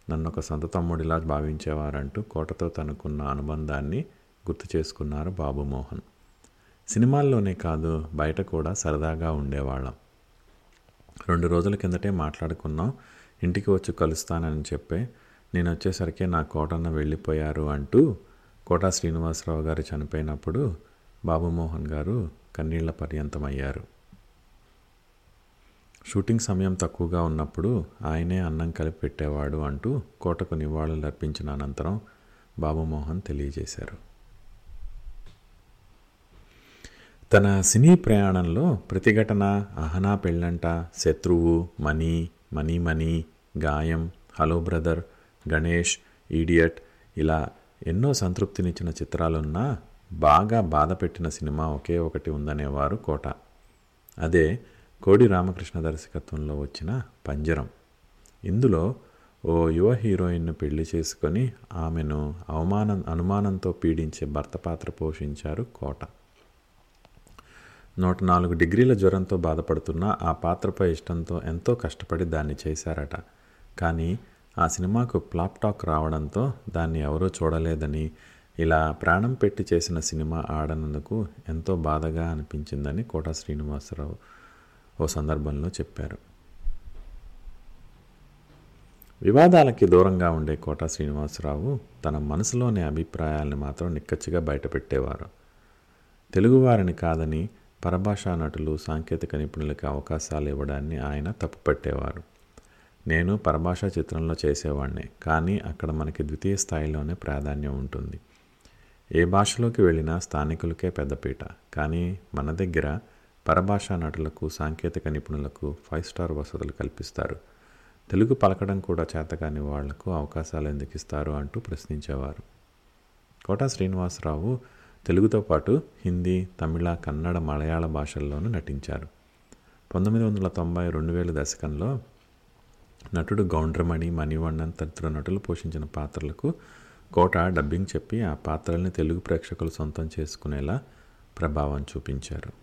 నన్ను ఒక సొంత తమ్ముడిలా భావించేవారంటూ కోటతో తనకున్న అనుబంధాన్ని గుర్తు చేసుకున్నారు బాబు మోహన్ సినిమాల్లోనే కాదు బయట కూడా సరదాగా ఉండేవాళ్ళం రెండు రోజుల కిందటే మాట్లాడుకున్నాం ఇంటికి వచ్చి కలుస్తానని చెప్పే నేను వచ్చేసరికి నా కోటన్న వెళ్ళిపోయారు అంటూ కోటా శ్రీనివాసరావు గారు చనిపోయినప్పుడు బాబుమోహన్ గారు కన్నీళ్ల పర్యంతమయ్యారు షూటింగ్ సమయం తక్కువగా ఉన్నప్పుడు ఆయనే అన్నం కలిపి పెట్టేవాడు అంటూ కోటకు నివాళులు అర్పించిన అనంతరం బాబుమోహన్ తెలియజేశారు తన సినీ ప్రయాణంలో ప్రతిఘటన Ahana Pellanta Shatruvu money money money Gaayam hello brother Ganesh idiot ఇలా ఎన్నో సంతృప్తినిచ్చిన చిత్రాలున్నా బాగా బాధ పెట్టిన సినిమా ఒకే ఒకటి ఉందనేవారు కోట అదే కోడి రామకృష్ణ దర్శకత్వంలో వచ్చిన పంజరం ఇందులో ఓ యువ హీరోయిన్ను పెళ్లి చేసుకొని ఆమెను అవమానం అనుమానంతో పీడించే భర్త పాత్ర పోషించారు కోట నూట నాలుగు డిగ్రీల జ్వరంతో బాధపడుతున్న ఆ పాత్రపై ఇష్టంతో ఎంతో కష్టపడి దాన్ని చేశారట కానీ ఆ సినిమాకు ప్లాప్ టాక్ రావడంతో దాన్ని ఎవరూ చూడలేదని ఇలా ప్రాణం పెట్టి చేసిన సినిమా ఆడనందుకు ఎంతో బాధగా అనిపించిందని కోట శ్రీనివాసరావు ఓ సందర్భంలో చెప్పారు వివాదాలకి దూరంగా ఉండే కోట శ్రీనివాసరావు తన మనసులోని అభిప్రాయాల్ని మాత్రం నిక్కచ్చిగా బయటపెట్టేవారు తెలుగువారిని కాదని పరభాషా నటులు సాంకేతిక నిపుణులకి అవకాశాలు ఇవ్వడాన్ని ఆయన తప్పుపట్టేవారు నేను పరభాషా చిత్రంలో చేసేవాడిని కానీ అక్కడ మనకి ద్వితీయ స్థాయిలోనే ప్రాధాన్యం ఉంటుంది ఏ భాషలోకి వెళ్ళినా స్థానికులకే పెద్దపీట కానీ మన దగ్గర పరభాషా నటులకు సాంకేతిక నిపుణులకు ఫైవ్ స్టార్ వసతులు కల్పిస్తారు తెలుగు పలకడం కూడా చేతకాని వాళ్లకు అవకాశాలు ఎందుకు ఇస్తారు అంటూ ప్రశ్నించేవారు కోటా శ్రీనివాసరావు తెలుగుతో పాటు హిందీ తమిళ కన్నడ మలయాళ భాషల్లోనూ నటించారు పంతొమ్మిది వందల తొంభై రెండు వేల దశకంలో నటుడు గౌండ్రమణి మణివಣ್ಣన్ తదితర నటులు పోషించిన పాత్రలకు కోట డబ్బింగ్ చెప్పి ఆ పాత్రల్ని తెలుగు ప్రేక్షకులు సొంతం చేసుకునేలా ప్రభావం చూపించారు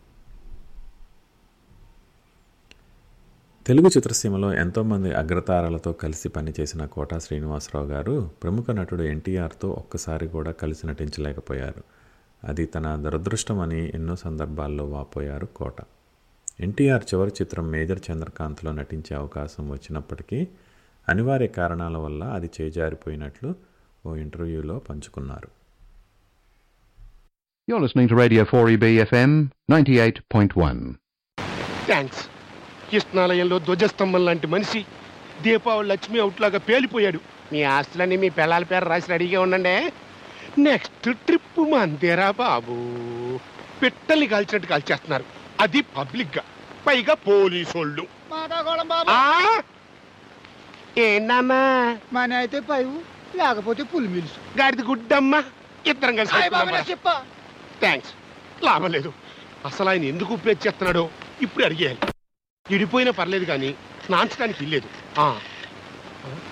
తెలుగు చిత్రసీమలో ఎంతోమంది అగ్రతారలతో కలిసి పనిచేసిన కోటా శ్రీనివాసరావు గారు ప్రముఖ నటుడు ఎన్టీఆర్తో ఒక్కసారి కూడా కలిసి నటించలేకపోయారు అది తన దురదృష్టమని ఎన్నో సందర్భాల్లో వాపోయారు కోట ఎన్టీఆర్ చివరి చిత్రం మేజర్ చంద్రకాంత్లో నటించే అవకాశం వచ్చినప్పటికీ అనివార్య కారణాల వల్ల అది చేజారిపోయినట్లు ఓ ఇంటర్వ్యూలో పంచుకున్నారు You're listening to Radio 4EB FM 98.1. Thanks కృష్ణాలయంలో ధ్వజస్తంభం లాంటి మనిషి దీపావళి లక్ష్మి అవుట్లాగా పేలిపోయాడు మీ ఆస్తులన్నీ మీ పిల్లల పేరు రాసి రెడీగా ఉండండి నెక్స్ట్ ట్రిప్ మందేరా బాబు పిట్టల్ని కాల్చినట్టు కాల్చేస్తున్నారు అది పబ్లిక్ గా పైగా పోలీసోళ్ళు ఆ? ఏంటమ్మా మన అయితే పైవు లేకపోతే పులి మిలుసు గాడిది గుడ్డమ్మా ఇద్దరం కలిసి చెప్పా థ్యాంక్స్ లాభం లేదు అసలు ఆయన ఎందుకు ఉపయోగ చేస్తున్నాడో ఇప్పుడు అడిగేయాలి ఇడిపోయినా పర్లేదు కానీ నాంచడానికి ఇల్లేదు ఆ